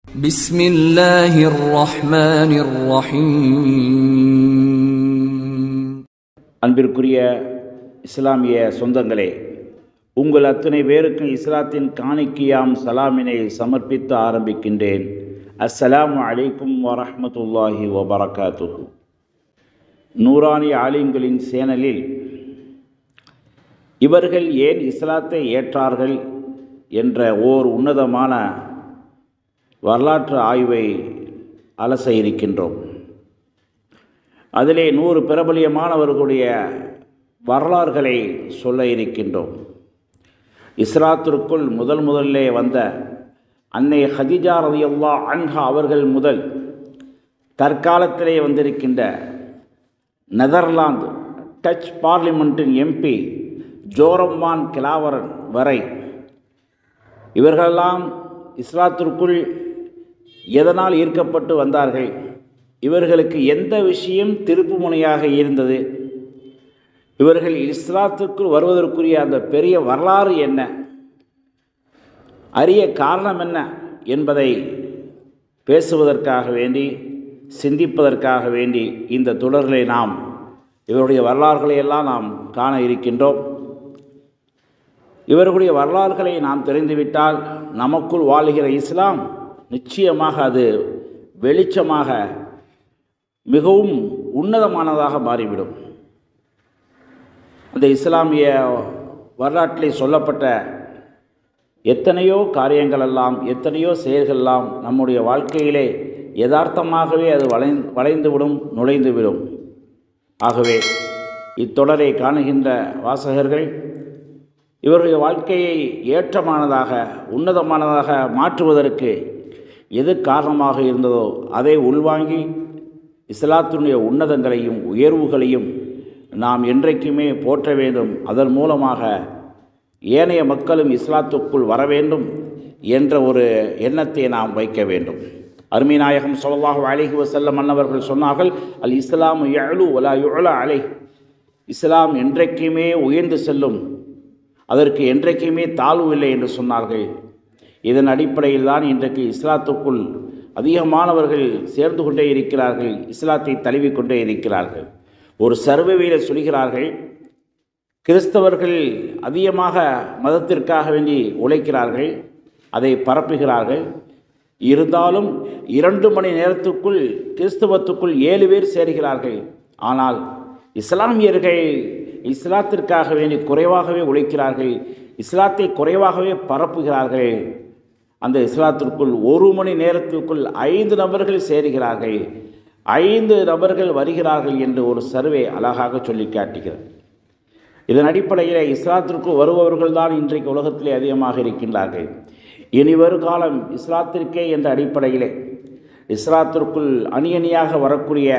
بسم الله الرحمن الرحيم அன்பிற்குரிய இஸ்லாமிய சொந்தங்களே உங்கள் அத்தனை பேருக்கும் இஸ்லாத்தின் காணிக்கையாம் சலாமினை சமர்ப்பித்து ஆரம்பிக்கின்றேன் அஸ்ஸலாமு அலைக்கும் வரஹ்மத்துல்லாஹி வபரகாத்துஹு நூறானி ஆலிம்களின் சேனலில் இவர்கள் ஏன் இஸ்லாத்தை ஏற்றார்கள் என்ற ஓர் உன்னதமான வரலாற்று ஆய்வை அலச இருக்கின்றோம் அதிலே நூறு பிரபலியமானவர்களுடைய வரலாறுகளை சொல்ல இருக்கின்றோம் இஸ்லாத்திற்குள் முதல் முதல்லே வந்த அன்னை ஹதிஜா ரதியல்லா அன்ஹா அவர்கள் முதல் தற்காலத்திலே வந்திருக்கின்ற நெதர்லாந்து டச் பார்லிமெண்ட்டின் எம்பி ஜோரம்மான் கிலாவரன் வரை இவர்களெல்லாம் இஸ்லாத்திற்குள் எதனால் ஈர்க்கப்பட்டு வந்தார்கள் இவர்களுக்கு எந்த விஷயம் திருப்பு முனையாக இருந்தது இவர்கள் இஸ்லாத்திற்குள் வருவதற்குரிய அந்த பெரிய வரலாறு என்ன அரிய காரணம் என்ன என்பதை பேசுவதற்காக வேண்டி சிந்திப்பதற்காக வேண்டி இந்த தொடர்களை நாம் இவருடைய வரலாறுகளை எல்லாம் நாம் காண இருக்கின்றோம் இவர்களுடைய வரலாறுகளை நாம் தெரிந்துவிட்டால் நமக்குள் வாழுகிற இஸ்லாம் நிச்சயமாக அது வெளிச்சமாக மிகவும் உன்னதமானதாக மாறிவிடும் அந்த இஸ்லாமிய வரலாற்றிலே சொல்லப்பட்ட எத்தனையோ காரியங்களெல்லாம் எத்தனையோ செயல்களெல்லாம் நம்முடைய வாழ்க்கையிலே யதார்த்தமாகவே அது வளை வளைந்துவிடும் நுழைந்துவிடும் ஆகவே இத்தொடரை காணுகின்ற வாசகர்கள் இவருடைய வாழ்க்கையை ஏற்றமானதாக உன்னதமானதாக மாற்றுவதற்கு எது காரணமாக இருந்ததோ அதை உள்வாங்கி இஸ்லாத்தினுடைய உன்னதங்களையும் உயர்வுகளையும் நாம் என்றைக்குமே போற்ற வேண்டும் அதன் மூலமாக ஏனைய மக்களும் இஸ்லாத்துக்குள் வர வேண்டும் என்ற ஒரு எண்ணத்தை நாம் வைக்க வேண்டும் அருமைநாயகம் சொல்லாஹு அலிஹி வசல்லம் அன்னவர்கள் சொன்னார்கள் அல் இஸ்லாம் யழு ஒலா யுழா அலை இஸ்லாம் என்றைக்குமே உயர்ந்து செல்லும் அதற்கு என்றைக்குமே தாழ்வு இல்லை என்று சொன்னார்கள் இதன் அடிப்படையில் தான் இன்றைக்கு இஸ்லாத்துக்குள் அதிகமானவர்கள் சேர்ந்து கொண்டே இருக்கிறார்கள் இஸ்லாத்தை தழுவி கொண்டே இருக்கிறார்கள் ஒரு சர்வையில் சொல்கிறார்கள் கிறிஸ்தவர்கள் அதிகமாக மதத்திற்காக வேண்டி உழைக்கிறார்கள் அதை பரப்புகிறார்கள் இருந்தாலும் இரண்டு மணி நேரத்துக்குள் கிறிஸ்தவத்துக்குள் ஏழு பேர் சேர்கிறார்கள் ஆனால் இஸ்லாமியர்கள் இஸ்லாத்திற்காக வேண்டி குறைவாகவே உழைக்கிறார்கள் இஸ்லாத்தை குறைவாகவே பரப்புகிறார்கள் அந்த இஸ்லாத்திற்குள் ஒரு மணி நேரத்திற்குள் ஐந்து நபர்கள் சேருகிறார்கள் ஐந்து நபர்கள் வருகிறார்கள் என்று ஒரு சர்வே அழகாக சொல்லி காட்டுகிறது இதன் அடிப்படையில் இஸ்லாத்திற்கு வருபவர்கள் தான் இன்றைக்கு உலகத்திலே அதிகமாக இருக்கின்றார்கள் இனி வருகாலம் இஸ்லாத்திற்கே என்ற அடிப்படையிலே இஸ்லாத்திற்குள் அணி அணியாக வரக்கூடிய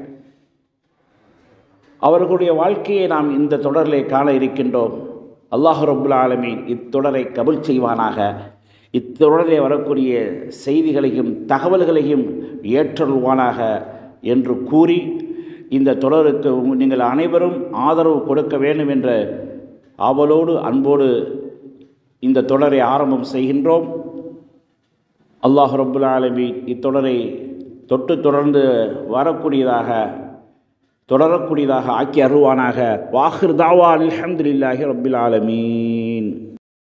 அவர்களுடைய வாழ்க்கையை நாம் இந்த தொடரிலே காண இருக்கின்றோம் அல்லாஹ் ரபுல் ஆலமீன் இத்தொடரை கபுல் செய்வானாக இத்தொடரிலே வரக்கூடிய செய்திகளையும் தகவல்களையும் ஏற்றல்வானாக என்று கூறி இந்த தொடருக்கு நீங்கள் அனைவரும் ஆதரவு கொடுக்க வேண்டும் என்ற ஆவலோடு அன்போடு இந்த தொடரை ஆரம்பம் செய்கின்றோம் அல்லாஹ் ரபுல் ஆலமீன் இத்தொடரை தொட்டு தொடர்ந்து வரக்கூடியதாக தொடரக்கூடியதாக ஆக்கி அருவானாக வாஹிர் தாவா அலமதுல்லாஹி ரபில் ஆலமீன்